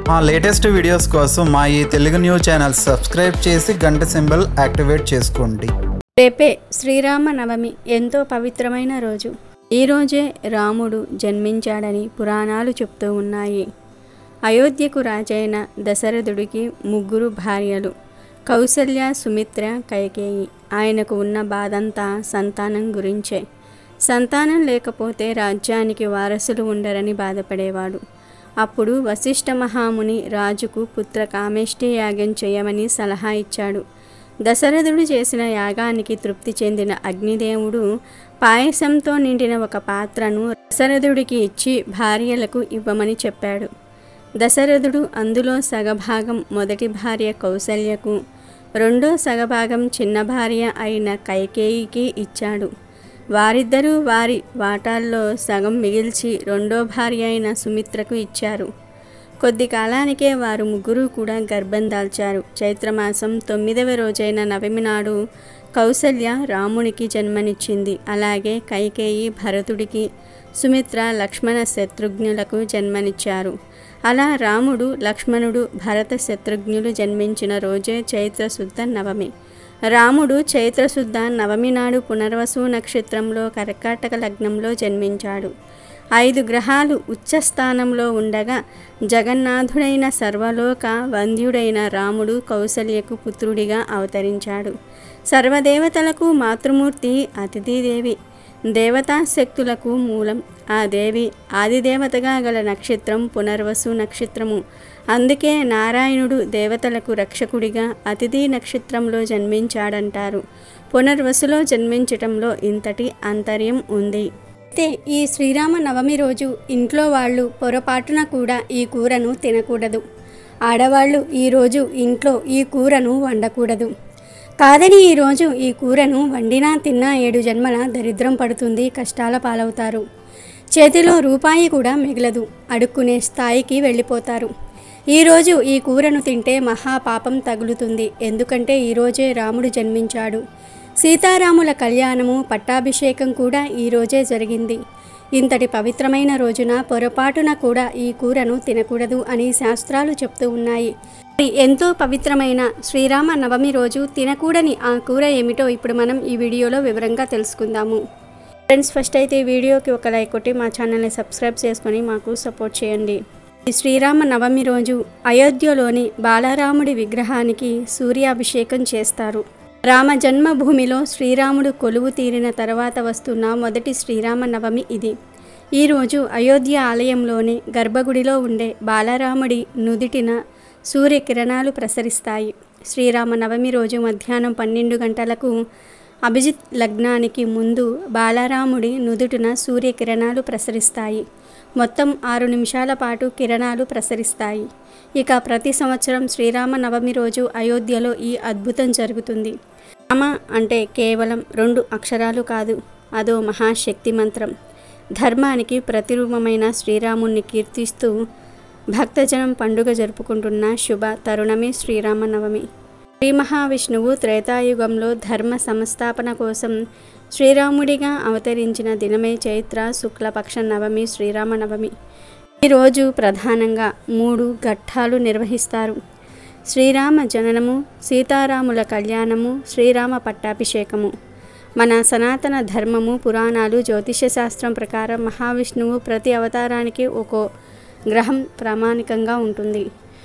మా latest videos కోసం మా ఈ తెలుగు న్యూస్ ఛానల్ సబ్స్క్రైబ్ చేసి గంట సింబల్ యాక్టివేట్ చేసుకోండి రేపే శ్రీరామ నవమి ఎంతో పవిత్రమైన రోజు ఈ రోజే రాముడు జన్మించాడని పురాణాలు చెప్తూ ఉన్నాయి అయోధ్యకు రాజైన దశరథుడికి ముగ్గురు భార్యలు కౌసల్య సుమిత్ర కైకేయి ఆయనకు ఉన్న బాధంతా సంతానం గురించే సంతానం లేకపోతే రాజ్యానికి వారసులు ఉండరని బాధపడేవాడు అప్పుడు వశిష్ఠ మహాముని రాజుకు పుత్ర కామేష్టి యాగం చేయమని సలహా ఇచ్చాడు దశరథుడు చేసిన యాగానికి తృప్తి చెందిన అగ్నిదేవుడు పాయసంతో నిండిన ఒక పాత్రను దశరథుడికి ఇచ్చి భార్యలకు ఇవ్వమని చెప్పాడు దశరథుడు అందులో సగభాగం మొదటి భార్య కౌసల్యకు రెండో సగభాగం చిన్న భార్య అయిన కైకేయికి ఇచ్చాడు వారిద్దరూ వారి వాటాల్లో సగం మిగిల్చి రెండో భార్య అయిన సుమిత్రకు ఇచ్చారు కొద్ది కాలానికే వారు ముగ్గురు కూడా గర్భం దాల్చారు చైత్రమాసం తొమ్మిదవ రోజైన నవమి నాడు కౌసల్య రామునికి జన్మనిచ్చింది అలాగే కైకేయి భరతుడికి సుమిత్ర లక్ష్మణ శత్రుఘ్నులకు జన్మనిచ్చారు అలా రాముడు లక్ష్మణుడు భరత శత్రుఘ్నులు జన్మించిన రోజే చైత్రశుద్ధ నవమి రాముడు చైత్రశుద్ధ నవమి నాడు పునర్వసు నక్షత్రంలో కర్కాటక లగ్నంలో జన్మించాడు ఐదు గ్రహాలు ఉచ్చస్థానంలో ఉండగా జగన్నాథుడైన సర్వలోక వంద్యుడైన రాముడు కౌసల్యకు పుత్రుడిగా అవతరించాడు సర్వదేవతలకు మాతృమూర్తి అతిథిదేవి దేవతా శక్తులకు మూలం ఆ దేవి ఆదిదేవతగా గల నక్షత్రం పునర్వసు నక్షత్రము అందుకే నారాయణుడు దేవతలకు రక్షకుడిగా అతిథి నక్షత్రంలో జన్మించాడంటారు పునర్వసులో జన్మించటంలో ఇంతటి అంతర్యం ఉంది అయితే ఈ శ్రీరామ నవమి రోజు ఇంట్లో వాళ్ళు పొరపాటున కూడా ఈ కూరను తినకూడదు ఆడవాళ్ళు ఈరోజు ఇంట్లో ఈ కూరను వండకూడదు కాదని ఈరోజు ఈ కూరను వండినా తిన్నా ఏడు జన్మల దరిద్రం పడుతుంది కష్టాల పాలవుతారు చేతిలో రూపాయి కూడా మిగలదు అడుక్కునే స్థాయికి వెళ్ళిపోతారు ఈరోజు ఈ కూరను తింటే మహాపాపం తగులుతుంది ఎందుకంటే ఈరోజే రాముడు జన్మించాడు సీతారాముల కళ్యాణము పట్టాభిషేకం కూడా ఈరోజే జరిగింది ఇంతటి పవిత్రమైన రోజున పొరపాటున కూడా ఈ కూరను తినకూడదు అని శాస్త్రాలు చెప్తూ ఉన్నాయి మరి ఎంతో పవిత్రమైన శ్రీరామ నవమి రోజు తినకూడని ఆ కూర ఏమిటో ఇప్పుడు మనం ఈ వీడియోలో వివరంగా తెలుసుకుందాము ఫ్రెండ్స్ ఫస్ట్ అయితే ఈ వీడియోకి ఒక లైక్ కొట్టి మా ఛానల్ని సబ్స్క్రైబ్ చేసుకొని మాకు సపోర్ట్ చేయండి ఈ శ్రీరామ నవమి రోజు అయోధ్యలోని బాలరాముడి విగ్రహానికి సూర్యాభిషేకం చేస్తారు రామ జన్మభూమిలో శ్రీరాముడు కొలువు తీరిన తర్వాత వస్తున్న మొదటి శ్రీరామ నవమి ఇది ఈరోజు అయోధ్య ఆలయంలోని గర్భగుడిలో ఉండే బాలరాముడి నుదిటిన సూర్యకిరణాలు ప్రసరిస్తాయి శ్రీరామ నవమి రోజు మధ్యాహ్నం పన్నెండు గంటలకు అభిజిత్ లగ్నానికి ముందు బాలరాముడి నుదుటిన సూర్యకిరణాలు ప్రసరిస్తాయి మొత్తం ఆరు నిమిషాల పాటు కిరణాలు ప్రసరిస్తాయి ఇక ప్రతి సంవత్సరం శ్రీరామ నవమి రోజు అయోధ్యలో ఈ అద్భుతం జరుగుతుంది రామ అంటే కేవలం రెండు అక్షరాలు కాదు అదో మహాశక్తి మంత్రం ధర్మానికి ప్రతిరూపమైన శ్రీరాముణ్ణి కీర్తిస్తూ భక్తజనం పండుగ జరుపుకుంటున్న శుభ తరుణమే శ్రీరామనవమి శ్రీ మహావిష్ణువు త్రేతాయుగంలో ధర్మ సంస్థాపన కోసం శ్రీరాముడిగా అవతరించిన దినమే చైత్ర శుక్లపక్ష నవమి శ్రీరామనవమి ఈరోజు ప్రధానంగా మూడు ఘట్టాలు నిర్వహిస్తారు శ్రీరామ జననము సీతారాముల కళ్యాణము శ్రీరామ పట్టాభిషేకము మన సనాతన ధర్మము పురాణాలు జ్యోతిష శాస్త్రం ప్రకారం మహావిష్ణువు ప్రతి అవతారానికి ఒక్కో గ్రహం ప్రామాణికంగా ఉంటుంది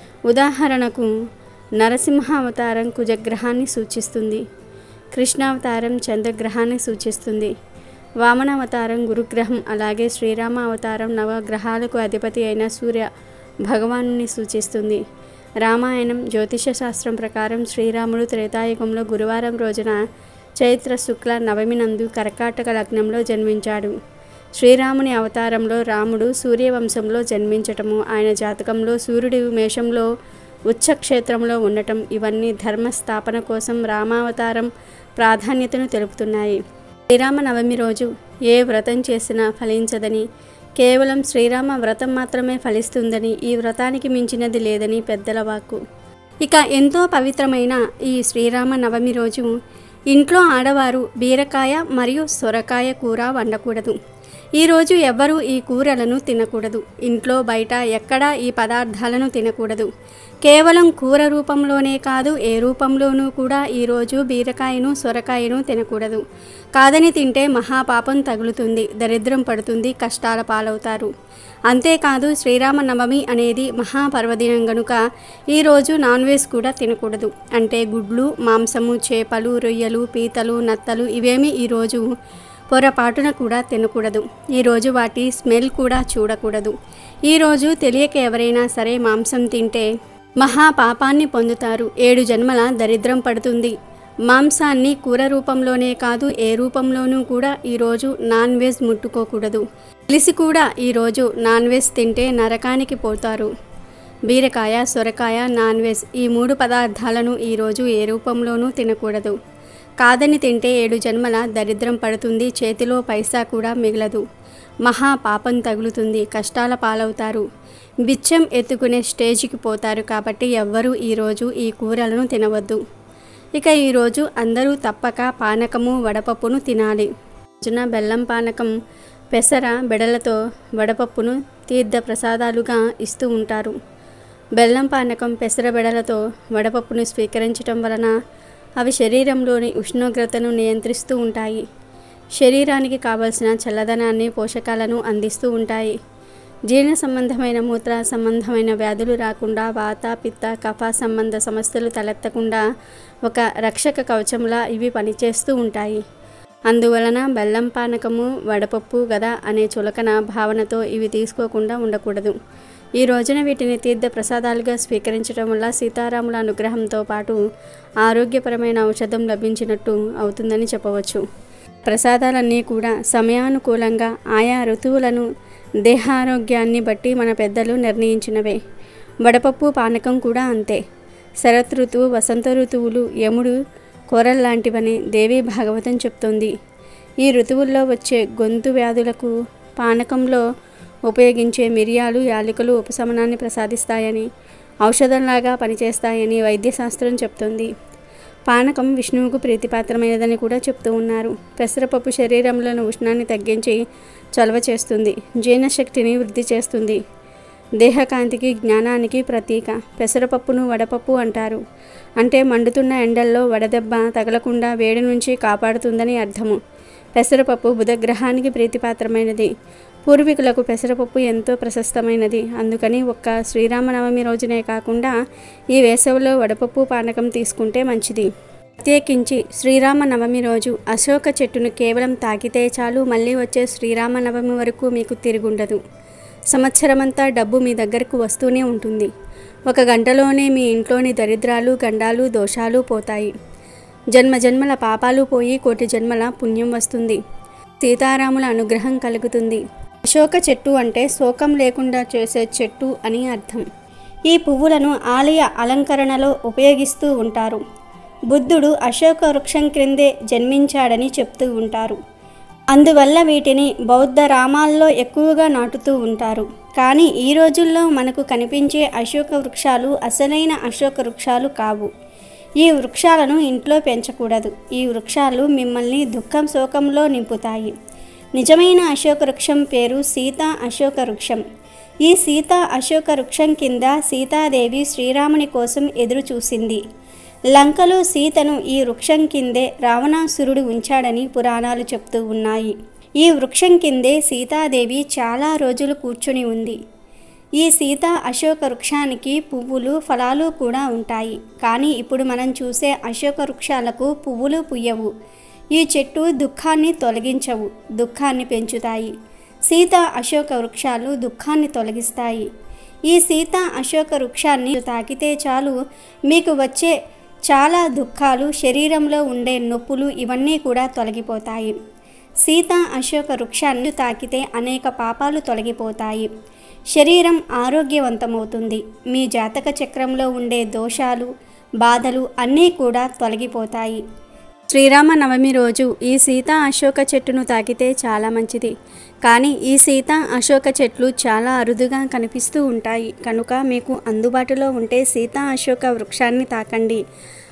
ఉదాహరణకు నరసింహ అవతారం కుజగ్రహాన్ని సూచిస్తుంది కృష్ణావతారం చంద్రగ్రహాన్ని సూచిస్తుంది వామన అవతారం గురుగ్రహం అలాగే శ్రీరామ అవతారం నవగ్రహాలకు అధిపతి అయిన సూర్య భగవానుని సూచిస్తుంది రామాయణం జ్యోతిష శాస్త్రం ప్రకారం శ్రీరాముడు త్రేతాయుగంలో గురువారం రోజున చైత్ర శుక్ల నవమి నందు కర్కాటక లగ్నంలో జన్మించాడు శ్రీరాముని అవతారంలో రాముడు సూర్యవంశంలో జన్మించటము ఆయన జాతకంలో సూర్యుడి మేషంలో ఉచ్చక్షేత్రంలో ఉండటం ఇవన్నీ ధర్మ స్థాపన కోసం రామావతారం ప్రాధాన్యతను తెలుపుతున్నాయి శ్రీరామ నవమి రోజు ఏ వ్రతం చేసినా ఫలించదని కేవలం శ్రీరామ వ్రతం మాత్రమే ఫలిస్తుందని ఈ వ్రతానికి మించినది లేదని పెద్దల వాక్కు ఇక ఎంతో పవిత్రమైన ఈ శ్రీరామ నవమి రోజు ఇంట్లో ఆడవారు బీరకాయ మరియు సొరకాయ కూర వండకూడదు ఈరోజు ఎవ్వరూ ఈ కూరలను తినకూడదు ఇంట్లో బయట ఎక్కడా ఈ పదార్థాలను తినకూడదు కేవలం కూర రూపంలోనే కాదు ఏ రూపంలోనూ కూడా ఈరోజు బీరకాయను సొరకాయను తినకూడదు కాదని తింటే మహాపాపం తగులుతుంది దరిద్రం పడుతుంది కష్టాల పాలవుతారు అంతేకాదు శ్రీరామనవమి అనేది మహాపర్వదినం గనుక ఈరోజు నాన్ వెజ్ కూడా తినకూడదు అంటే గుడ్లు మాంసము చేపలు రొయ్యలు పీతలు నత్తలు ఇవేమీ ఈరోజు పొరపాటున కూడా తినకూడదు ఈరోజు వాటి స్మెల్ కూడా చూడకూడదు ఈరోజు తెలియక ఎవరైనా సరే మాంసం తింటే మహా పాపాన్ని పొందుతారు ఏడు జన్మల దరిద్రం పడుతుంది మాంసాన్ని కూర రూపంలోనే కాదు ఏ రూపంలోనూ కూడా ఈరోజు నాన్ వెజ్ ముట్టుకోకూడదు తెలిసి కూడా ఈరోజు నాన్ వెజ్ తింటే నరకానికి పోతారు బీరకాయ సొరకాయ నాన్ వెజ్ ఈ మూడు పదార్థాలను ఈరోజు ఏ రూపంలోనూ తినకూడదు కాదని తింటే ఏడు జన్మల దరిద్రం పడుతుంది చేతిలో పైసా కూడా మిగలదు మహా పాపం తగులుతుంది కష్టాల పాలవుతారు బిచ్చం ఎత్తుకునే స్టేజ్కి పోతారు కాబట్టి ఎవ్వరూ ఈరోజు ఈ కూరలను తినవద్దు ఇక ఈరోజు అందరూ తప్పక పానకము వడపప్పును తినాలి రోజున బెల్లం పానకం పెసర బెడలతో వడపప్పును తీర్థ ప్రసాదాలుగా ఇస్తూ ఉంటారు బెల్లం పానకం పెసర బెడలతో వడపప్పును స్వీకరించటం వలన అవి శరీరంలోని ఉష్ణోగ్రతను నియంత్రిస్తూ ఉంటాయి శరీరానికి కావలసిన చల్లదనాన్ని పోషకాలను అందిస్తూ ఉంటాయి జీర్ణ సంబంధమైన మూత్ర సంబంధమైన వ్యాధులు రాకుండా వాత పిత్త కఫ సంబంధ సమస్యలు తలెత్తకుండా ఒక రక్షక కవచంలా ఇవి పనిచేస్తూ ఉంటాయి అందువలన బెల్లం పానకము వడపప్పు గద అనే చులకన భావనతో ఇవి తీసుకోకుండా ఉండకూడదు ఈ రోజున వీటిని తీర్థ ప్రసాదాలుగా స్వీకరించడం వల్ల సీతారాముల అనుగ్రహంతో పాటు ఆరోగ్యపరమైన ఔషధం లభించినట్టు అవుతుందని చెప్పవచ్చు ప్రసాదాలన్నీ కూడా సమయానుకూలంగా ఆయా ఋతువులను దేహారోగ్యాన్ని బట్టి మన పెద్దలు నిర్ణయించినవే వడపప్పు పానకం కూడా అంతే శరత్ ఋతువు వసంత ఋతువులు యముడు కూరల్లాంటివని దేవి భాగవతం చెప్తోంది ఈ ఋతువుల్లో వచ్చే గొంతు వ్యాధులకు పానకంలో ఉపయోగించే మిరియాలు యాలకులు ఉపశమనాన్ని ప్రసాదిస్తాయని ఔషధంలాగా పనిచేస్తాయని వైద్యశాస్త్రం చెప్తుంది పానకం విష్ణువుకు ప్రీతిపాత్రమైనదని కూడా చెప్తూ ఉన్నారు పెసరపప్పు శరీరంలోని ఉష్ణాన్ని తగ్గించి చలవ చేస్తుంది జీర్ణశక్తిని వృద్ధి చేస్తుంది దేహకాంతికి జ్ఞానానికి ప్రతీక పెసరపప్పును వడపప్పు అంటారు అంటే మండుతున్న ఎండల్లో వడదెబ్బ తగలకుండా వేడి నుంచి కాపాడుతుందని అర్థము పెసరపప్పు బుధగ్రహానికి ప్రీతిపాత్రమైనది పూర్వీకులకు పెసరపప్పు ఎంతో ప్రశస్తమైనది అందుకని ఒక్క శ్రీరామనవమి రోజునే కాకుండా ఈ వేసవిలో వడపప్పు పానకం తీసుకుంటే మంచిది ప్రత్యేకించి శ్రీరామనవమి రోజు అశోక చెట్టును కేవలం తాకితే చాలు మళ్ళీ వచ్చే శ్రీరామనవమి వరకు మీకు తిరుగుండదు సంవత్సరమంతా డబ్బు మీ దగ్గరకు వస్తూనే ఉంటుంది ఒక గంటలోనే మీ ఇంట్లోని దరిద్రాలు గండాలు దోషాలు పోతాయి జన్మ జన్మల పాపాలు పోయి కోటి జన్మల పుణ్యం వస్తుంది సీతారాముల అనుగ్రహం కలుగుతుంది అశోక చెట్టు అంటే శోకం లేకుండా చేసే చెట్టు అని అర్థం ఈ పువ్వులను ఆలయ అలంకరణలో ఉపయోగిస్తూ ఉంటారు బుద్ధుడు అశోక వృక్షం క్రిందే జన్మించాడని చెప్తూ ఉంటారు అందువల్ల వీటిని బౌద్ధ రామాల్లో ఎక్కువగా నాటుతూ ఉంటారు కానీ ఈ రోజుల్లో మనకు కనిపించే అశోక వృక్షాలు అసలైన అశోక వృక్షాలు కావు ఈ వృక్షాలను ఇంట్లో పెంచకూడదు ఈ వృక్షాలు మిమ్మల్ని దుఃఖం శోకంలో నింపుతాయి నిజమైన అశోక వృక్షం పేరు సీతా అశోక వృక్షం ఈ సీతా అశోక వృక్షం కింద సీతాదేవి శ్రీరాముని కోసం ఎదురు చూసింది లంకలో సీతను ఈ వృక్షం కిందే రావణాసురుడు ఉంచాడని పురాణాలు చెప్తూ ఉన్నాయి ఈ వృక్షం కిందే సీతాదేవి చాలా రోజులు కూర్చుని ఉంది ఈ సీత అశోక వృక్షానికి పువ్వులు ఫలాలు కూడా ఉంటాయి కానీ ఇప్పుడు మనం చూసే అశోక వృక్షాలకు పువ్వులు పుయ్యవు ఈ చెట్టు దుఃఖాన్ని తొలగించవు దుఃఖాన్ని పెంచుతాయి సీత అశోక వృక్షాలు దుఃఖాన్ని తొలగిస్తాయి ఈ సీత అశోక వృక్షాన్ని తాకితే చాలు మీకు వచ్చే చాలా దుఃఖాలు శరీరంలో ఉండే నొప్పులు ఇవన్నీ కూడా తొలగిపోతాయి సీత అశోక వృక్షాన్ని తాకితే అనేక పాపాలు తొలగిపోతాయి శరీరం ఆరోగ్యవంతమవుతుంది మీ జాతక చక్రంలో ఉండే దోషాలు బాధలు అన్నీ కూడా తొలగిపోతాయి శ్రీరామనవమి రోజు ఈ సీత అశోక చెట్టును తాకితే చాలా మంచిది కానీ ఈ సీత అశోక చెట్లు చాలా అరుదుగా కనిపిస్తూ ఉంటాయి కనుక మీకు అందుబాటులో ఉంటే సీత అశోక వృక్షాన్ని తాకండి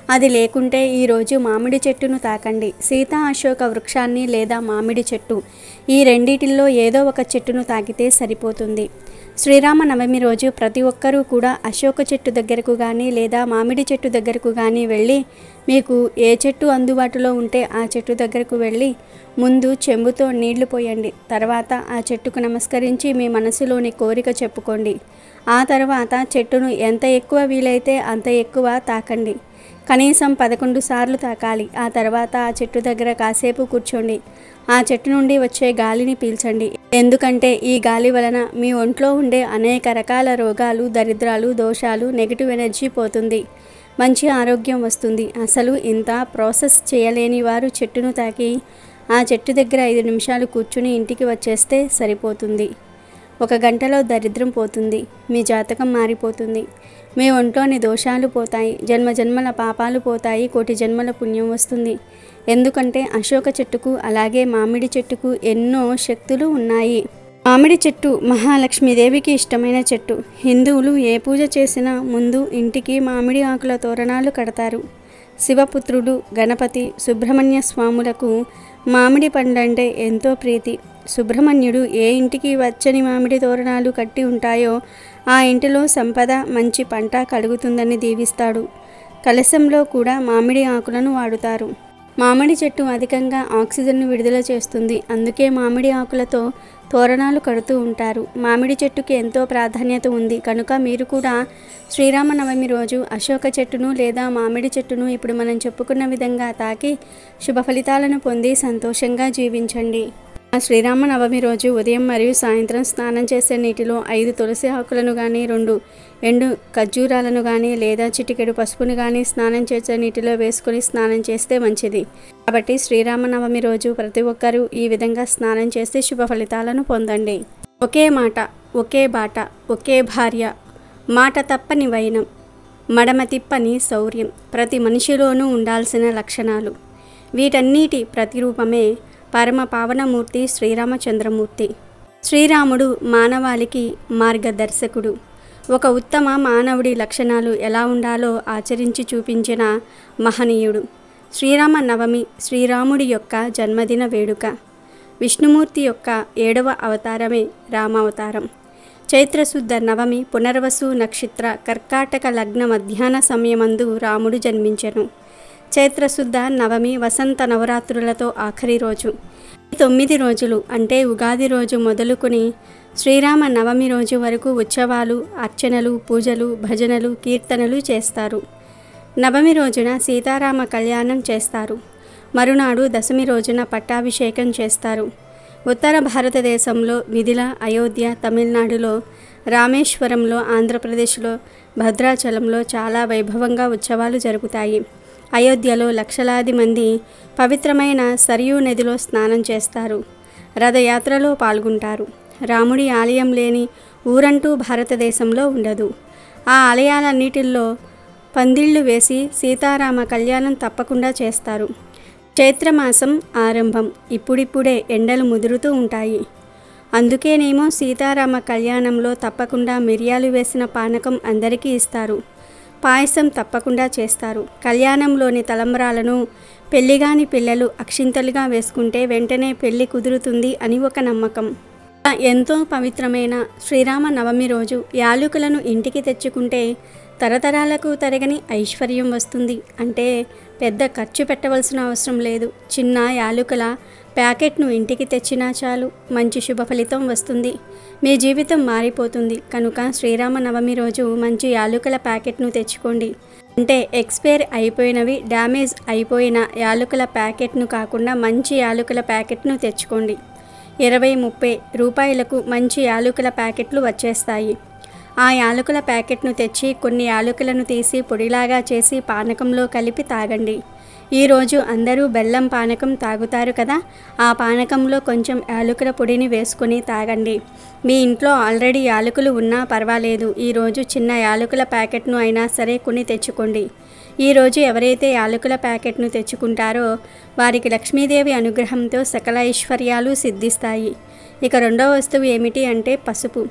అది లేకుంటే ఈరోజు మామిడి చెట్టును తాకండి సీతా అశోక వృక్షాన్ని లేదా మామిడి చెట్టు ఈ రెండిటిల్లో ఏదో ఒక చెట్టును తాకితే సరిపోతుంది శ్రీరామ నవమి రోజు ప్రతి ఒక్కరూ కూడా అశోక చెట్టు దగ్గరకు కానీ లేదా మామిడి చెట్టు దగ్గరకు కానీ వెళ్ళి మీకు ఏ చెట్టు అందుబాటులో ఉంటే ఆ చెట్టు దగ్గరకు వెళ్ళి ముందు చెంబుతో నీళ్లు పోయండి తర్వాత ఆ చెట్టుకు నమస్కరించి మీ మనసులోని కోరిక చెప్పుకోండి ఆ తర్వాత చెట్టును ఎంత ఎక్కువ వీలైతే అంత ఎక్కువ తాకండి కనీసం పదకొండు సార్లు తాకాలి ఆ తర్వాత ఆ చెట్టు దగ్గర కాసేపు కూర్చోండి ఆ చెట్టు నుండి వచ్చే గాలిని పీల్చండి ఎందుకంటే ఈ గాలి వలన మీ ఒంట్లో ఉండే అనేక రకాల రోగాలు దరిద్రాలు దోషాలు నెగిటివ్ ఎనర్జీ పోతుంది మంచి ఆరోగ్యం వస్తుంది అసలు ఇంత ప్రాసెస్ చేయలేని వారు చెట్టును తాకి ఆ చెట్టు దగ్గర ఐదు నిమిషాలు కూర్చుని ఇంటికి వచ్చేస్తే సరిపోతుంది ఒక గంటలో దరిద్రం పోతుంది మీ జాతకం మారిపోతుంది మీ ఒంట్లోని దోషాలు పోతాయి జన్మ జన్మల పాపాలు పోతాయి కోటి జన్మల పుణ్యం వస్తుంది ఎందుకంటే అశోక చెట్టుకు అలాగే మామిడి చెట్టుకు ఎన్నో శక్తులు ఉన్నాయి మామిడి చెట్టు మహాలక్ష్మీదేవికి ఇష్టమైన చెట్టు హిందువులు ఏ పూజ చేసినా ముందు ఇంటికి మామిడి ఆకుల తోరణాలు కడతారు శివపుత్రుడు గణపతి సుబ్రహ్మణ్య స్వాములకు మామిడి పండంటే ఎంతో ప్రీతి సుబ్రహ్మణ్యుడు ఏ ఇంటికి వచ్చని మామిడి తోరణాలు కట్టి ఉంటాయో ఆ ఇంటిలో సంపద మంచి పంట కలుగుతుందని దీవిస్తాడు కలశంలో కూడా మామిడి ఆకులను వాడుతారు మామిడి చెట్టు అధికంగా ఆక్సిజన్ను విడుదల చేస్తుంది అందుకే మామిడి ఆకులతో తోరణాలు కడుతూ ఉంటారు మామిడి చెట్టుకి ఎంతో ప్రాధాన్యత ఉంది కనుక మీరు కూడా శ్రీరామనవమి రోజు అశోక చెట్టును లేదా మామిడి చెట్టును ఇప్పుడు మనం చెప్పుకున్న విధంగా తాకి శుభ ఫలితాలను పొంది సంతోషంగా జీవించండి ఆ శ్రీరామనవమి రోజు ఉదయం మరియు సాయంత్రం స్నానం చేసే నీటిలో ఐదు తులసి ఆకులను కానీ రెండు ఎండు ఖర్జూరాలను కానీ లేదా చిటికెడు పసుపును కానీ స్నానం చేసే నీటిలో వేసుకొని స్నానం చేస్తే మంచిది కాబట్టి శ్రీరామనవమి రోజు ప్రతి ఒక్కరూ ఈ విధంగా స్నానం చేస్తే శుభ ఫలితాలను పొందండి ఒకే మాట ఒకే బాట ఒకే భార్య మాట తప్పని వైనం మడమ తిప్పని శౌర్యం ప్రతి మనిషిలోనూ ఉండాల్సిన లక్షణాలు వీటన్నిటి ప్రతిరూపమే పరమ పావనమూర్తి శ్రీరామచంద్రమూర్తి శ్రీరాముడు మానవాళికి మార్గదర్శకుడు ఒక ఉత్తమ మానవుడి లక్షణాలు ఎలా ఉండాలో ఆచరించి చూపించిన మహనీయుడు శ్రీరామ నవమి శ్రీరాముడి యొక్క జన్మదిన వేడుక విష్ణుమూర్తి యొక్క ఏడవ అవతారమే రామావతారం చైత్రశుద్ధ నవమి పునర్వసు నక్షత్ర కర్కాటక లగ్న మధ్యాహ్న సమయమందు రాముడు జన్మించెను చైత్రశుద్ధ నవమి వసంత నవరాత్రులతో ఆఖరి రోజు ఈ తొమ్మిది రోజులు అంటే ఉగాది రోజు మొదలుకొని శ్రీరామ నవమి రోజు వరకు ఉత్సవాలు అర్చనలు పూజలు భజనలు కీర్తనలు చేస్తారు నవమి రోజున సీతారామ కళ్యాణం చేస్తారు మరునాడు దశమి రోజున పట్టాభిషేకం చేస్తారు ఉత్తర భారతదేశంలో మిథిల అయోధ్య తమిళనాడులో రామేశ్వరంలో ఆంధ్రప్రదేశ్లో భద్రాచలంలో చాలా వైభవంగా ఉత్సవాలు జరుగుతాయి అయోధ్యలో లక్షలాది మంది పవిత్రమైన సరియూ నదిలో స్నానం చేస్తారు రథయాత్రలో పాల్గొంటారు రాముడి ఆలయం లేని ఊరంటూ భారతదేశంలో ఉండదు ఆ ఆలయాలన్నిటిల్లో పందిళ్ళు వేసి సీతారామ కళ్యాణం తప్పకుండా చేస్తారు చైత్రమాసం ఆరంభం ఇప్పుడిప్పుడే ఎండలు ముదురుతూ ఉంటాయి అందుకేనేమో సీతారామ కళ్యాణంలో తప్పకుండా మిరియాలు వేసిన పానకం అందరికీ ఇస్తారు పాయసం తప్పకుండా చేస్తారు కళ్యాణంలోని తలంబ్రాలను పెళ్లిగాని పిల్లలు అక్షింతలుగా వేసుకుంటే వెంటనే పెళ్లి కుదురుతుంది అని ఒక నమ్మకం ఎంతో పవిత్రమైన శ్రీరామ నవమి రోజు యాలుకలను ఇంటికి తెచ్చుకుంటే తరతరాలకు తరగని ఐశ్వర్యం వస్తుంది అంటే పెద్ద ఖర్చు పెట్టవలసిన అవసరం లేదు చిన్న యాలుకల ప్యాకెట్ను ఇంటికి తెచ్చినా చాలు మంచి శుభ ఫలితం వస్తుంది మీ జీవితం మారిపోతుంది కనుక శ్రీరామ నవమి రోజు మంచి యాలుకల ప్యాకెట్ను తెచ్చుకోండి అంటే ఎక్స్పైర్ అయిపోయినవి డ్యామేజ్ అయిపోయిన యాలుకల ప్యాకెట్ను కాకుండా మంచి యాలుకల ప్యాకెట్ను తెచ్చుకోండి ఇరవై ముప్పై రూపాయలకు మంచి యాలకుల ప్యాకెట్లు వచ్చేస్తాయి ఆ యాలకుల ప్యాకెట్ను తెచ్చి కొన్ని యాలకులను తీసి పొడిలాగా చేసి పానకంలో కలిపి తాగండి ఈరోజు అందరూ బెల్లం పానకం తాగుతారు కదా ఆ పానకంలో కొంచెం యాలకుల పొడిని వేసుకొని తాగండి మీ ఇంట్లో ఆల్రెడీ యాలకులు ఉన్నా పర్వాలేదు ఈరోజు చిన్న యాలకుల ప్యాకెట్ను అయినా సరే కొని తెచ్చుకోండి ఈరోజు ఎవరైతే యాలకుల ప్యాకెట్ను తెచ్చుకుంటారో వారికి లక్ష్మీదేవి అనుగ్రహంతో సకల ఐశ్వర్యాలు సిద్ధిస్తాయి ఇక రెండవ వస్తువు ఏమిటి అంటే పసుపు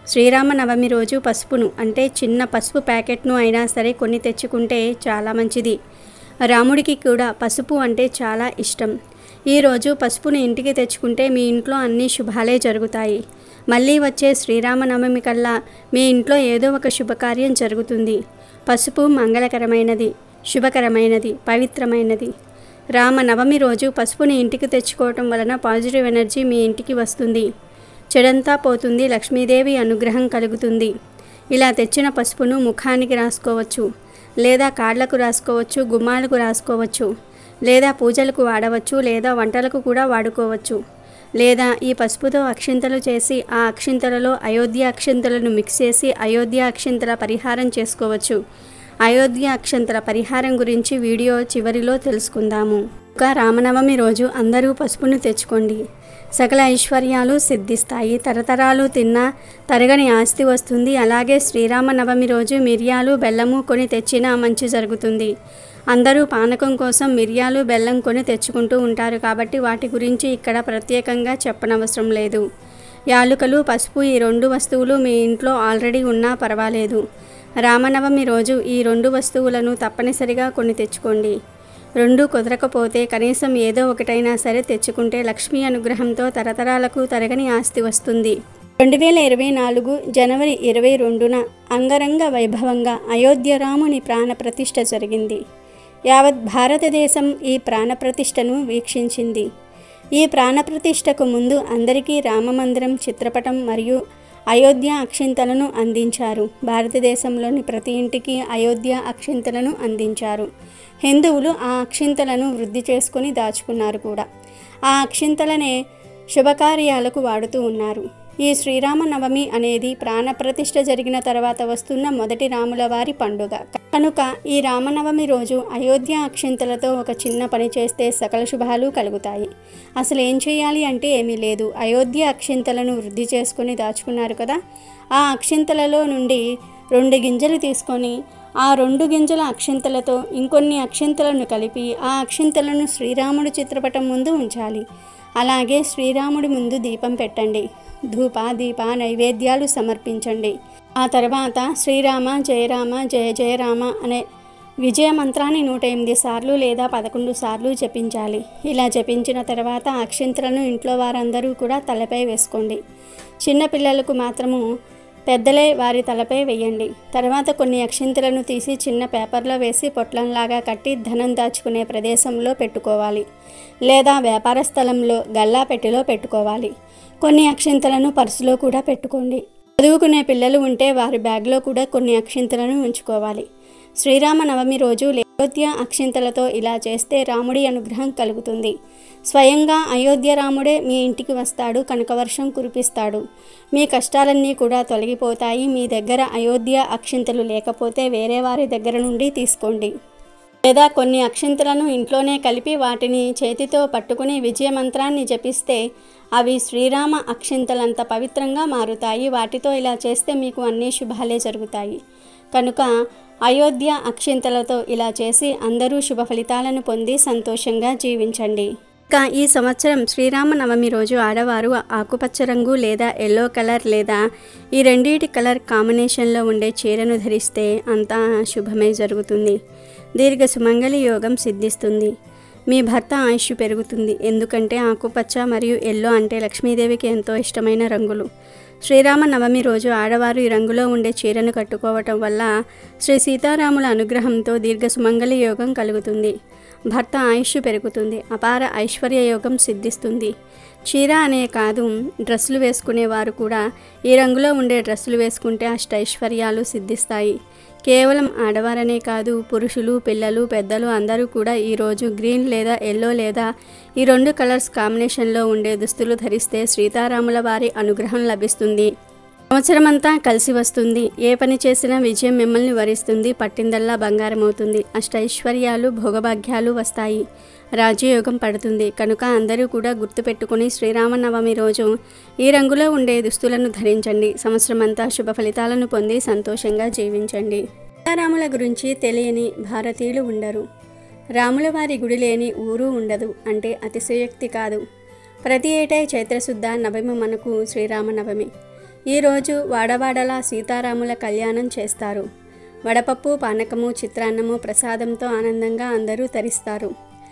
శ్రీరామనవమి రోజు పసుపును అంటే చిన్న పసుపు ప్యాకెట్ను అయినా సరే కొన్ని తెచ్చుకుంటే చాలా మంచిది రాముడికి కూడా పసుపు అంటే చాలా ఇష్టం ఈరోజు పసుపును ఇంటికి తెచ్చుకుంటే మీ ఇంట్లో అన్ని శుభాలే జరుగుతాయి మళ్ళీ వచ్చే శ్రీరామనవమి కల్లా మీ ఇంట్లో ఏదో ఒక శుభకార్యం జరుగుతుంది పసుపు మంగళకరమైనది శుభకరమైనది పవిత్రమైనది రామనవమి రోజు పసుపుని ఇంటికి తెచ్చుకోవటం వలన పాజిటివ్ ఎనర్జీ మీ ఇంటికి వస్తుంది చెడంతా పోతుంది లక్ష్మీదేవి అనుగ్రహం కలుగుతుంది ఇలా తెచ్చిన పసుపును ముఖానికి రాసుకోవచ్చు లేదా కాళ్ళకు రాసుకోవచ్చు గుమ్మాలకు రాసుకోవచ్చు లేదా పూజలకు వాడవచ్చు లేదా వంటలకు కూడా వాడుకోవచ్చు లేదా ఈ పసుపుతో అక్షింతలు చేసి ఆ అక్షింతలలో అయోధ్య అక్షింతలను మిక్స్ చేసి అయోధ్య అక్షింతల పరిహారం చేసుకోవచ్చు అయోధ్య అక్షంతల పరిహారం గురించి వీడియో చివరిలో తెలుసుకుందాము ఇంకా రామనవమి రోజు అందరూ పసుపును తెచ్చుకోండి సకల ఐశ్వర్యాలు సిద్ధిస్తాయి తరతరాలు తిన్నా తరగని ఆస్తి వస్తుంది అలాగే శ్రీరామనవమి రోజు మిరియాలు బెల్లము కొని తెచ్చినా మంచి జరుగుతుంది అందరూ పానకం కోసం మిరియాలు బెల్లం కొని తెచ్చుకుంటూ ఉంటారు కాబట్టి వాటి గురించి ఇక్కడ ప్రత్యేకంగా చెప్పనవసరం లేదు యాలుకలు పసుపు ఈ రెండు వస్తువులు మీ ఇంట్లో ఆల్రెడీ ఉన్నా పర్వాలేదు రామనవమి రోజు ఈ రెండు వస్తువులను తప్పనిసరిగా కొన్ని తెచ్చుకోండి రెండు కుదరకపోతే కనీసం ఏదో ఒకటైనా సరే తెచ్చుకుంటే లక్ష్మీ అనుగ్రహంతో తరతరాలకు తరగని ఆస్తి వస్తుంది రెండు వేల ఇరవై నాలుగు జనవరి ఇరవై రెండున అంగరంగ వైభవంగా అయోధ్య రాముని ప్రాణప్రతిష్ఠ జరిగింది యావత్ భారతదేశం ఈ ప్రాణప్రతిష్ఠను వీక్షించింది ఈ ప్రాణప్రతిష్ఠకు ముందు అందరికీ రామమందిరం చిత్రపటం మరియు అయోధ్య అక్షింతలను అందించారు భారతదేశంలోని ప్రతి ఇంటికి అయోధ్య అక్షింతలను అందించారు హిందువులు ఆ అక్షింతలను వృద్ధి చేసుకుని దాచుకున్నారు కూడా ఆ అక్షింతలనే శుభకార్యాలకు వాడుతూ ఉన్నారు ఈ శ్రీరామనవమి అనేది ప్రాణప్రతిష్ఠ జరిగిన తర్వాత వస్తున్న మొదటి రాముల వారి పండుగ కనుక ఈ రామనవమి రోజు అయోధ్య అక్షింతలతో ఒక చిన్న పని చేస్తే సకల శుభాలు కలుగుతాయి అసలు ఏం చేయాలి అంటే ఏమీ లేదు అయోధ్య అక్షింతలను వృద్ధి చేసుకుని దాచుకున్నారు కదా ఆ అక్షింతలలో నుండి రెండు గింజలు తీసుకొని ఆ రెండు గింజల అక్షింతలతో ఇంకొన్ని అక్షింతలను కలిపి ఆ అక్షింతలను శ్రీరాముడి చిత్రపటం ముందు ఉంచాలి అలాగే శ్రీరాముడి ముందు దీపం పెట్టండి ధూప దీప నైవేద్యాలు సమర్పించండి ఆ తర్వాత శ్రీరామ జయరామ జయ జయరామ అనే విజయ మంత్రాన్ని నూట ఎనిమిది సార్లు లేదా పదకొండు సార్లు జపించాలి ఇలా జపించిన తర్వాత అక్షింతలను ఇంట్లో వారందరూ కూడా తలపై వేసుకోండి చిన్నపిల్లలకు మాత్రము పెద్దలే వారి తలపై వేయండి తర్వాత కొన్ని అక్షింతలను తీసి చిన్న పేపర్లో వేసి పొట్లంలాగా కట్టి ధనం దాచుకునే ప్రదేశంలో పెట్టుకోవాలి లేదా వ్యాపార స్థలంలో గల్లా పెట్టెలో పెట్టుకోవాలి కొన్ని అక్షింతలను పర్సులో కూడా పెట్టుకోండి చదువుకునే పిల్లలు ఉంటే వారి బ్యాగ్లో కూడా కొన్ని అక్షింతలను ఉంచుకోవాలి శ్రీరామనవమి రోజు అయోధ్య అక్షింతలతో ఇలా చేస్తే రాముడి అనుగ్రహం కలుగుతుంది స్వయంగా అయోధ్య రాముడే మీ ఇంటికి వస్తాడు కనకవర్షం కురిపిస్తాడు మీ కష్టాలన్నీ కూడా తొలగిపోతాయి మీ దగ్గర అయోధ్య అక్షింతలు లేకపోతే వేరే వారి దగ్గర నుండి తీసుకోండి లేదా కొన్ని అక్షింతలను ఇంట్లోనే కలిపి వాటిని చేతితో పట్టుకుని విజయ మంత్రాన్ని జపిస్తే అవి శ్రీరామ అక్షింతలంత పవిత్రంగా మారుతాయి వాటితో ఇలా చేస్తే మీకు అన్ని శుభాలే జరుగుతాయి కనుక అయోధ్య అక్షింతలతో ఇలా చేసి అందరూ శుభ ఫలితాలను పొంది సంతోషంగా జీవించండి ఇంకా ఈ సంవత్సరం శ్రీరామనవమి రోజు ఆడవారు ఆకుపచ్చ రంగు లేదా ఎల్లో కలర్ లేదా ఈ రెండింటి కలర్ కాంబినేషన్లో ఉండే చీరను ధరిస్తే అంతా శుభమే జరుగుతుంది దీర్ఘ సుమంగళి యోగం సిద్ధిస్తుంది మీ భర్త ఆయుష్ పెరుగుతుంది ఎందుకంటే ఆకుపచ్చ మరియు ఎల్లో అంటే లక్ష్మీదేవికి ఎంతో ఇష్టమైన రంగులు శ్రీరామ నవమి రోజు ఆడవారు ఈ రంగులో ఉండే చీరను కట్టుకోవటం వల్ల శ్రీ సీతారాముల అనుగ్రహంతో దీర్ఘ సుమంగళి యోగం కలుగుతుంది భర్త ఆయుష్ పెరుగుతుంది అపార ఐశ్వర్య యోగం సిద్ధిస్తుంది చీర అనే కాదు డ్రెస్సులు వేసుకునేవారు కూడా ఈ రంగులో ఉండే డ్రెస్సులు వేసుకుంటే అష్టైశ్వర్యాలు సిద్ధిస్తాయి కేవలం ఆడవారనే కాదు పురుషులు పిల్లలు పెద్దలు అందరూ కూడా ఈరోజు గ్రీన్ లేదా ఎల్లో లేదా ఈ రెండు కలర్స్ కాంబినేషన్లో ఉండే దుస్తులు ధరిస్తే సీతారాముల వారి అనుగ్రహం లభిస్తుంది సంవత్సరమంతా కలిసి వస్తుంది ఏ పని చేసినా విజయం మిమ్మల్ని వరిస్తుంది పట్టిందల్లా బంగారం అవుతుంది అష్టైశ్వర్యాలు భోగభాగ్యాలు వస్తాయి రాజయోగం పడుతుంది కనుక అందరూ కూడా గుర్తుపెట్టుకుని శ్రీరామనవమి రోజు ఈ రంగులో ఉండే దుస్తులను ధరించండి సంవత్సరమంతా శుభ ఫలితాలను పొంది సంతోషంగా జీవించండి సీతారాముల గురించి తెలియని భారతీయులు ఉండరు రాముల వారి గుడి లేని ఊరు ఉండదు అంటే అతిశయోక్తి కాదు ప్రతి ఏటా చైత్రశుద్ధ నవమి మనకు శ్రీరామనవమి ఈరోజు వాడవాడలా సీతారాముల కళ్యాణం చేస్తారు వడపప్పు పానకము చిత్రాన్నము ప్రసాదంతో ఆనందంగా అందరూ తరిస్తారు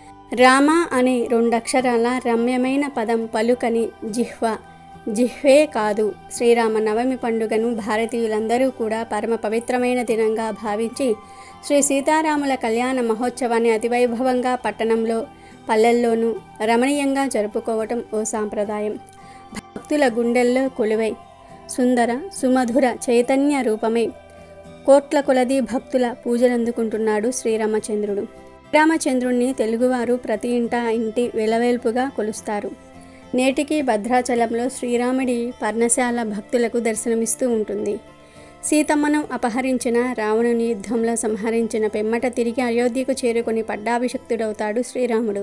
రామ అనే రెండక్షరాల రమ్యమైన పదం పలుకని జిహ్వ జిహ్వే కాదు శ్రీరామ నవమి పండుగను భారతీయులందరూ కూడా పరమ పవిత్రమైన దినంగా భావించి శ్రీ సీతారాముల కళ్యాణ మహోత్సవాన్ని అతివైభవంగా పట్టణంలో పల్లెల్లోనూ రమణీయంగా జరుపుకోవటం ఓ సాంప్రదాయం భక్తుల గుండెల్లో కొలువై సుందర సుమధుర చైతన్య రూపమై కోట్ల కొలది భక్తుల పూజలందుకుంటున్నాడు శ్రీరామచంద్రుడు శ్రీరామచంద్రుణ్ణి తెలుగువారు ప్రతి ఇంట ఇంటి వెలవేల్పుగా కొలుస్తారు నేటికి భద్రాచలంలో శ్రీరాముడి పర్ణశాల భక్తులకు దర్శనమిస్తూ ఉంటుంది సీతమ్మను అపహరించిన రావణుని యుద్ధంలో సంహరించిన పెమ్మట తిరిగి అయోధ్యకు చేరుకొని పట్టాభిషక్తుడవుతాడు శ్రీరాముడు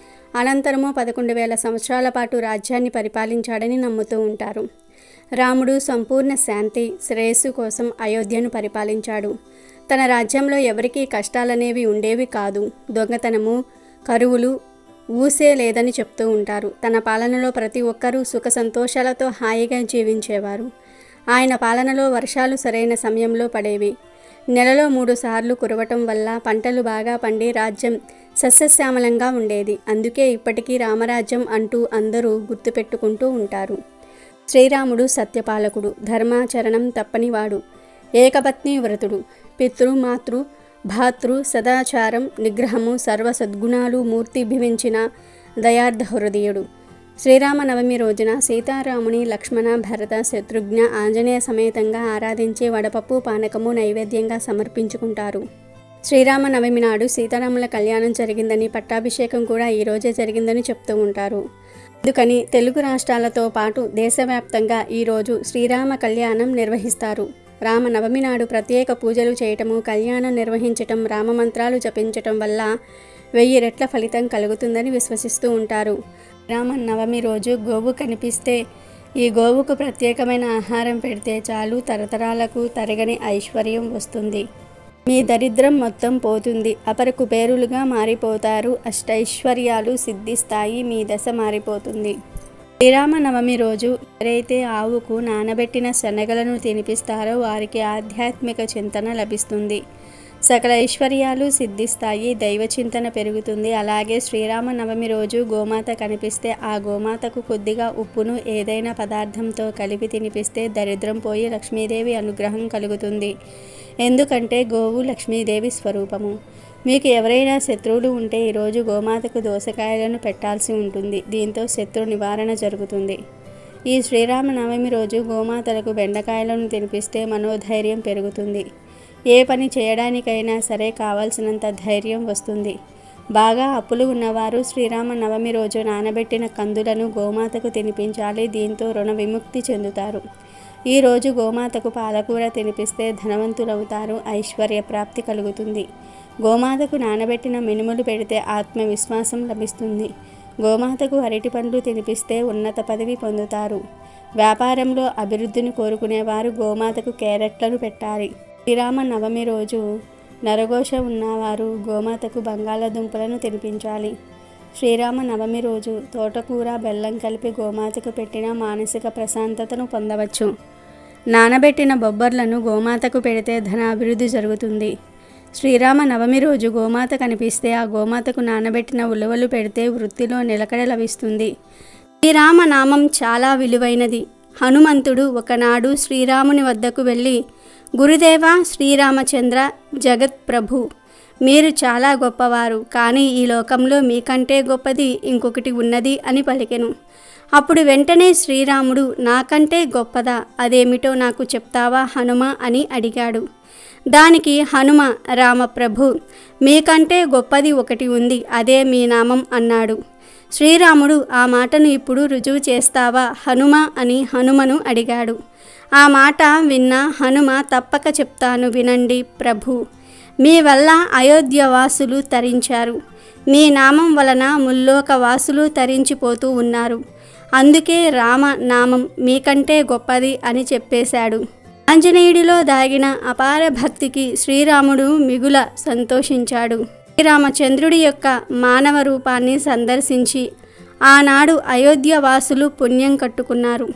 అనంతరము పదకొండు వేల సంవత్సరాల పాటు రాజ్యాన్ని పరిపాలించాడని నమ్ముతూ ఉంటారు రాముడు సంపూర్ణ శాంతి శ్రేయస్సు కోసం అయోధ్యను పరిపాలించాడు తన రాజ్యంలో ఎవరికీ కష్టాలనేవి ఉండేవి కాదు దొంగతనము కరువులు ఊసే లేదని చెప్తూ ఉంటారు తన పాలనలో ప్రతి ఒక్కరూ సుఖ సంతోషాలతో హాయిగా జీవించేవారు ఆయన పాలనలో వర్షాలు సరైన సమయంలో పడేవి నెలలో మూడు సార్లు కురవటం వల్ల పంటలు బాగా పండి రాజ్యం సస్యశ్యామలంగా ఉండేది అందుకే ఇప్పటికీ రామరాజ్యం అంటూ అందరూ గుర్తుపెట్టుకుంటూ ఉంటారు శ్రీరాముడు సత్యపాలకుడు ధర్మాచరణం తప్పనివాడు ఏకపత్ని వ్రతుడు పితృ మాతృ భాతృ సదాచారం నిగ్రహము సర్వ సద్గుణాలు మూర్తి భవించిన దయార్థ హృదయుడు శ్రీరామనవమి రోజున సీతారాముని లక్ష్మణ భరత శత్రుఘ్న ఆంజనేయ సమేతంగా ఆరాధించి వడపప్పు పానకము నైవేద్యంగా సమర్పించుకుంటారు శ్రీరామనవమి నాడు సీతారాముల కళ్యాణం జరిగిందని పట్టాభిషేకం కూడా ఈ రోజే జరిగిందని చెప్తూ ఉంటారు అందుకని తెలుగు రాష్ట్రాలతో పాటు దేశవ్యాప్తంగా ఈరోజు శ్రీరామ కళ్యాణం నిర్వహిస్తారు రామనవమి నాడు ప్రత్యేక పూజలు చేయటము కళ్యాణం నిర్వహించటం రామమంత్రాలు జపించటం వల్ల వెయ్యి రెట్ల ఫలితం కలుగుతుందని విశ్వసిస్తూ ఉంటారు రామనవమి రోజు గోవు కనిపిస్తే ఈ గోవుకు ప్రత్యేకమైన ఆహారం పెడితే చాలు తరతరాలకు తరగని ఐశ్వర్యం వస్తుంది మీ దరిద్రం మొత్తం పోతుంది అపర కుబేరులుగా మారిపోతారు అష్టైశ్వర్యాలు సిద్ధిస్తాయి మీ దశ మారిపోతుంది శ్రీరామనవమి రోజు ఎవరైతే ఆవుకు నానబెట్టిన శనగలను తినిపిస్తారో వారికి ఆధ్యాత్మిక చింతన లభిస్తుంది సకల ఐశ్వర్యాలు సిద్ధిస్తాయి దైవ చింతన పెరుగుతుంది అలాగే శ్రీరామనవమి రోజు గోమాత కనిపిస్తే ఆ గోమాతకు కొద్దిగా ఉప్పును ఏదైనా పదార్థంతో కలిపి తినిపిస్తే దరిద్రం పోయి లక్ష్మీదేవి అనుగ్రహం కలుగుతుంది ఎందుకంటే గోవు లక్ష్మీదేవి స్వరూపము మీకు ఎవరైనా శత్రువులు ఉంటే ఈరోజు గోమాతకు దోసకాయలను పెట్టాల్సి ఉంటుంది దీంతో శత్రు నివారణ జరుగుతుంది ఈ శ్రీరామనవమి రోజు గోమాతలకు బెండకాయలను తినిపిస్తే మనోధైర్యం పెరుగుతుంది ఏ పని చేయడానికైనా సరే కావాల్సినంత ధైర్యం వస్తుంది బాగా అప్పులు ఉన్నవారు శ్రీరామ నవమి రోజు నానబెట్టిన కందులను గోమాతకు తినిపించాలి దీంతో రుణ విముక్తి చెందుతారు ఈ రోజు గోమాతకు పాలకూర తినిపిస్తే ధనవంతులవుతారు ఐశ్వర్య ప్రాప్తి కలుగుతుంది గోమాతకు నానబెట్టిన మినుములు పెడితే ఆత్మవిశ్వాసం లభిస్తుంది గోమాతకు అరటి పండ్లు తినిపిస్తే ఉన్నత పదవి పొందుతారు వ్యాపారంలో అభివృద్ధిని కోరుకునేవారు గోమాతకు క్యారెట్లను పెట్టాలి శ్రీరామ నవమి రోజు నరఘోష ఉన్నవారు గోమాతకు బంగాళాదుంపలను తినిపించాలి శ్రీరామ నవమి రోజు తోటకూర బెల్లం కలిపి గోమాతకు పెట్టిన మానసిక ప్రశాంతతను పొందవచ్చు నానబెట్టిన బొబ్బర్లను గోమాతకు పెడితే ధన అభివృద్ధి జరుగుతుంది శ్రీరామ నవమి రోజు గోమాత కనిపిస్తే ఆ గోమాతకు నానబెట్టిన ఉలవలు పెడితే వృత్తిలో నిలకడ లభిస్తుంది శ్రీరామ నామం చాలా విలువైనది హనుమంతుడు ఒకనాడు శ్రీరాముని వద్దకు వెళ్ళి గురుదేవ శ్రీరామచంద్ర జగత్ ప్రభు మీరు చాలా గొప్పవారు కానీ ఈ లోకంలో మీకంటే గొప్పది ఇంకొకటి ఉన్నది అని పలికెను అప్పుడు వెంటనే శ్రీరాముడు నాకంటే గొప్పదా అదేమిటో నాకు చెప్తావా హనుమ అని అడిగాడు దానికి హనుమ రామప్రభు మీకంటే గొప్పది ఒకటి ఉంది అదే మీ నామం అన్నాడు శ్రీరాముడు ఆ మాటను ఇప్పుడు రుజువు చేస్తావా హనుమ అని హనుమను అడిగాడు ఆ మాట విన్న హనుమ తప్పక చెప్తాను వినండి ప్రభు మీ వల్ల అయోధ్య వాసులు తరించారు మీ నామం వలన ముల్లోక వాసులు తరించిపోతూ ఉన్నారు అందుకే రామ నామం మీకంటే గొప్పది అని చెప్పేశాడు ఆంజనేయుడిలో దాగిన అపార భక్తికి శ్రీరాముడు మిగుల సంతోషించాడు శ్రీరామచంద్రుడి యొక్క మానవ రూపాన్ని సందర్శించి ఆనాడు అయోధ్య వాసులు పుణ్యం కట్టుకున్నారు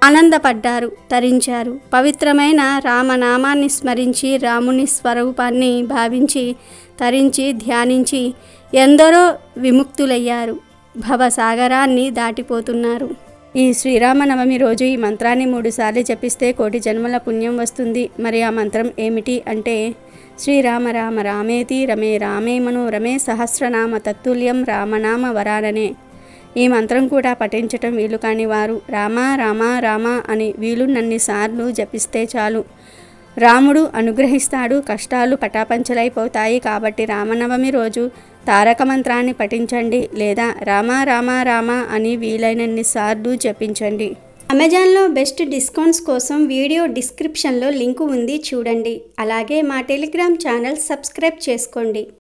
ఆనందపడ్డారు తరించారు పవిత్రమైన రామనామాన్ని స్మరించి రాముని స్వరూపాన్ని భావించి తరించి ధ్యానించి ఎందరో విముక్తులయ్యారు భవసాగరాన్ని దాటిపోతున్నారు ఈ శ్రీరామనవమి రోజు ఈ మంత్రాన్ని మూడుసార్లు జపిస్తే కోటి జన్మల పుణ్యం వస్తుంది మరి ఆ మంత్రం ఏమిటి అంటే శ్రీరామ రామ రామేతి రమే రామే మనోరమే సహస్రనామ తత్తుల్యం రామనామ వరాననే ఈ మంత్రం కూడా పఠించటం వీలు కాని వారు రామ రామ రామ అని వీలున్నన్ని సార్లు జపిస్తే చాలు రాముడు అనుగ్రహిస్తాడు కష్టాలు పటాపంచలైపోతాయి కాబట్టి రామనవమి రోజు తారక మంత్రాన్ని పఠించండి లేదా రామ రామ రామ అని వీలైనన్ని సార్లు జపించండి అమెజాన్లో బెస్ట్ డిస్కౌంట్స్ కోసం వీడియో డిస్క్రిప్షన్లో లింకు ఉంది చూడండి అలాగే మా టెలిగ్రామ్ ఛానల్ సబ్స్క్రైబ్ చేసుకోండి